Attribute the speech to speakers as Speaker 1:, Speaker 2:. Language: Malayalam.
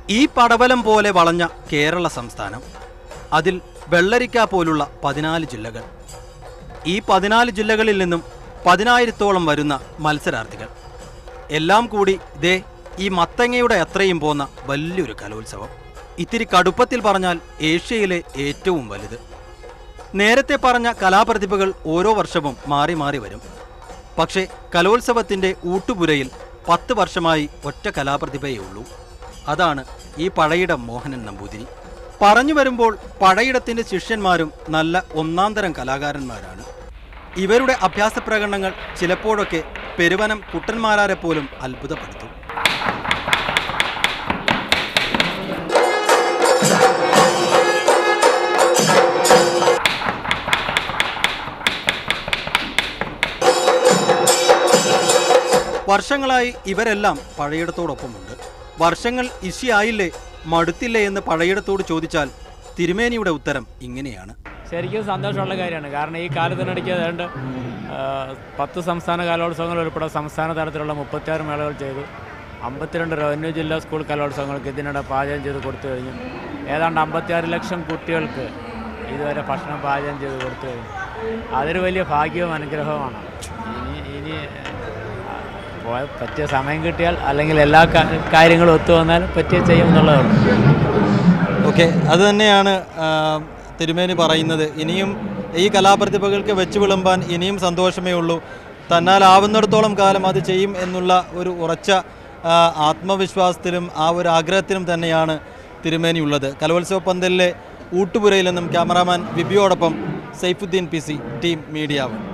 Speaker 1: ഈ പടവലം പോലെ വളഞ്ഞ കേരള സംസ്ഥാനം അതിൽ വെള്ളരിക്ക പോലുള്ള പതിനാല് ജില്ലകൾ ഈ പതിനാല് ജില്ലകളിൽ നിന്നും പതിനായിരത്തോളം വരുന്ന മത്സരാർത്ഥികൾ എല്ലാം കൂടി ദേ ഈ മത്തങ്ങയുടെ അത്രയും പോന്ന വലിയൊരു കലോത്സവം ഇത്തിരി കടുപ്പത്തിൽ പറഞ്ഞാൽ ഏഷ്യയിലെ ഏറ്റവും വലുത് നേരത്തെ പറഞ്ഞ കലാപ്രതിഭകൾ ഓരോ വർഷവും മാറി മാറി വരും പക്ഷേ കലോത്സവത്തിൻ്റെ ഊട്ടുപുരയിൽ പത്ത് വർഷമായി ഒറ്റ കലാപ്രതിഭയേ ഉള്ളൂ അതാണ് ഈ പഴയിടം മോഹനൻ നമ്പൂതിരി പറഞ്ഞു വരുമ്പോൾ പഴയിടത്തിൻ്റെ ശിഷ്യന്മാരും നല്ല ഒന്നാം തരം കലാകാരന്മാരാണ് ഇവരുടെ അഭ്യാസ പ്രകടനങ്ങൾ ചിലപ്പോഴൊക്കെ പെരുവനം കുട്ടന്മാരാരെ പോലും അത്ഭുതപ്പെടുത്തും വർഷങ്ങളായി ഇവരെല്ലാം പഴയിടത്തോടൊപ്പമുണ്ട് വർഷങ്ങൾ ഇശിയായില്ലേ മടുത്തില്ലേ എന്ന് പഴയിടത്തോട് ചോദിച്ചാൽ തിരുമേനിയുടെ ഉത്തരം ഇങ്ങനെയാണ്
Speaker 2: ശരിക്കും സന്തോഷമുള്ള കാര്യമാണ് കാരണം ഈ കാലത്തിനിടയ്ക്ക് ഏതാണ്ട് ആ, പത്ത് സംസ്ഥാന കലോത്സവങ്ങൾ ഉൾപ്പെടെ സംസ്ഥാന തലത്തിലുള്ള മുപ്പത്തിയാറ് മേളകൾ ചെയ്തു അമ്പത്തിരണ്ട് റവന്യൂ ജില്ലാ സ്കൂൾ കലോത്സവങ്ങൾക്ക് ഇതിനിടെ പാചകം ചെയ്ത് കൊടുത്തു കഴിഞ്ഞു ഏതാണ്ട് അമ്പത്തിയാറ് ലക്ഷം കുട്ടികൾക്ക് ഇതുവരെ ഭക്ഷണം പാചകം ചെയ്ത് കൊടുത്തു കഴിഞ്ഞു അതൊരു വലിയ ഭാഗ്യവും അനുഗ്രഹവുമാണ് ഇനി ഇനി ആ, പോയ- പറ്റിയ സമയം കിട്ടിയാൽ അല്ലെങ്കിൽ എല്ലാ കാ- കാര്യങ്ങളും ഒത്തു വന്നാൽ പറ്റിയ ചെയ്യും എന്നുള്ളതാണ്
Speaker 1: ഓക്കെ അത് തന്നെയാണ് ആ, തിരുമേനി പറയുന്നത് ഇനിയും ഈ കലാപ്രതിഭകൾക്ക് വെച്ച് വിളമ്പാൻ ഇനിയും സന്തോഷമേ ഉള്ളൂ തന്നാലാവുന്നിടത്തോളം കാലം അത് ചെയ്യും എന്നുള്ള ഒരു ഉറച്ച ആ, ആത്മവിശ്വാസത്തിലും ആ ഒരു ആഗ്രഹത്തിലും തന്നെയാണ് തിരുമേനി ഉള്ളത് കലോത്സവ പന്തലിലെ ഊട്ടുപുരയിൽ നിന്നും ക്യാമറാമാൻ വിബിയോടൊപ്പം Saifuddin P C team media one